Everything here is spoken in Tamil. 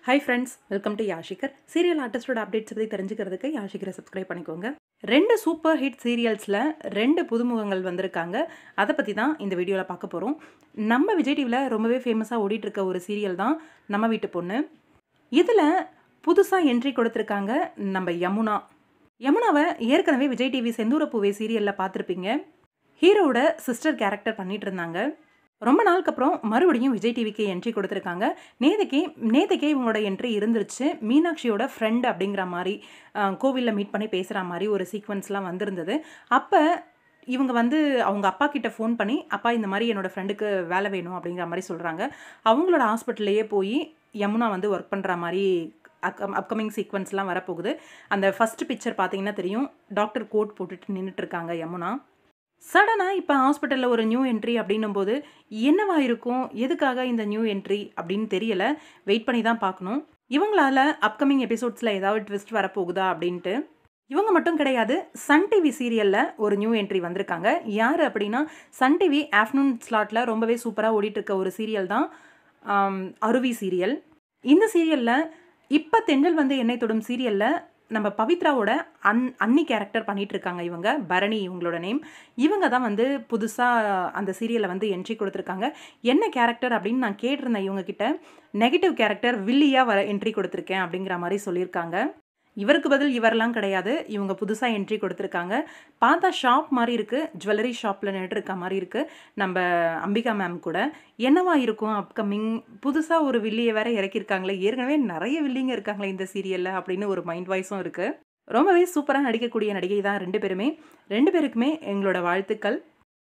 ஹாய் ஃப்ரெண்ட்ஸ் வெல்கம் டு யாஷிகர் சீரியல் ஆர்டிஸ்டோட அப்டேட்ஸ் பற்றி தெரிஞ்சுக்கிறதுக்கு யாஷிகரை சப்ஸ்கிரைப் பண்ணிக்கோங்க ரெண்டு சூப்பர் ஹிட் சீரியல்ஸில் ரெண்டு புதுமுகங்கள் வந்திருக்காங்க அதை பற்றி தான் இந்த வீடியோவில் பார்க்க போகிறோம் நம்ம விஜய் டிவியில் ரொம்பவே ஃபேமஸாக ஓடிட்டுருக்க ஒரு சீரியல் தான் நம்ம வீட்டு பொண்ணு இதில் புதுசாக என்ட்ரி கொடுத்துருக்காங்க நம்ம யமுனா யமுனாவை ஏற்கனவே விஜய் டிவி செந்தூர பூவே சீரியலில் பார்த்துருப்பீங்க ஹீரோவோட சிஸ்டர் கேரக்டர் பண்ணிட்டு இருந்தாங்க ரொம்ப நாளுக்கு அப்புறம் மறுபடியும் விஜய் டிவிக்கு என்ட்ரி கொடுத்துருக்காங்க நேதைக்கே நேதைக்கே இவங்களோட என்ட்ரி இருந்துருச்சு மீனாட்சியோட ஃப்ரெண்ட் அப்படிங்கிற மாதிரி கோவிலில் மீட் பண்ணி பேசுகிற மாதிரி ஒரு சீக்வன்ஸ்லாம் வந்திருந்தது அப்போ இவங்க வந்து அவங்க அப்பா கிட்ட ஃபோன் பண்ணி அப்பா இந்த மாதிரி என்னோடய ஃப்ரெண்டுக்கு வேலை வேணும் அப்படிங்கிற மாதிரி சொல்கிறாங்க அவங்களோட ஹாஸ்பிட்டல்லையே போய் யமுனா வந்து ஒர்க் பண்ணுற மாதிரி அக்கம் அப்கமிங் சீக்வன்ஸ்லாம் வரப்போகுது அந்த ஃபஸ்ட் பிக்சர் பார்த்தீங்கன்னா தெரியும் டாக்டர் கோட் போட்டுட்டு நின்றுட்டு இருக்காங்க யமுனா சடனாக இப்போ ஹாஸ்பிட்டலில் ஒரு நியூ என்ட்ரி அப்படின்னும் போது என்னவா இருக்கும் எதுக்காக இந்த நியூ என்ட்ரி அப்படின்னு தெரியல வெயிட் பண்ணி தான் பார்க்கணும் இவங்களால அப்கமிங் எபிசோட்ஸில் ஏதாவது ட்விஸ்ட் வரப்போகுதா அப்படின்ட்டு இவங்க மட்டும் கிடையாது சன் டிவி சீரியலில் ஒரு நியூ என்ட்ரி வந்திருக்காங்க யார் அப்படின்னா சன் டிவி ஆஃப்டர்நூன் ஸ்லாட்டில் ரொம்பவே சூப்பராக ஓடிட்டுருக்க ஒரு சீரியல் தான் அருவி சீரியல் இந்த சீரியலில் இப்போ தென்றல் வந்து என்னை தொடும் சீரியலில் நம்ம பவித்ராவோட அன் அன்னி கேரக்டர் பண்ணிட்டு இருக்காங்க இவங்க பரணி இவங்களோட நேம் இவங்க தான் வந்து புதுசாக அந்த சீரியலில் வந்து என்ட்ரி கொடுத்துருக்காங்க என்ன கேரக்டர் அப்படின்னு நான் கேட்டிருந்தேன் இவங்க கிட்ட நெகட்டிவ் கேரக்டர் வில்லியாக வர என்ட்ரி கொடுத்துருக்கேன் அப்படிங்கிற மாதிரி சொல்லியிருக்காங்க இவருக்கு பதில் இவரெல்லாம் கிடையாது இவங்க புதுசாக என்ட்ரி கொடுத்துருக்காங்க பார்த்தா ஷாப் மாதிரி இருக்குது ஜுவல்லரி ஷாப்பில் நின்றுருக்க மாதிரி இருக்குது நம்ம அம்பிகா மேம் கூட என்னவா இருக்கும் அப்கமிங் புதுசாக ஒரு வில்லியை வேற இறக்கியிருக்காங்களே ஏற்கனவே நிறைய வில்லிங்க இருக்காங்களே இந்த சீரியலில் அப்படின்னு ஒரு மைண்ட் வாய்ஸும் இருக்குது ரொம்பவே சூப்பராக நடிக்கக்கூடிய நடிகை தான் ரெண்டு பேருமே ரெண்டு பேருக்குமே எங்களோட வாழ்த்துக்கள்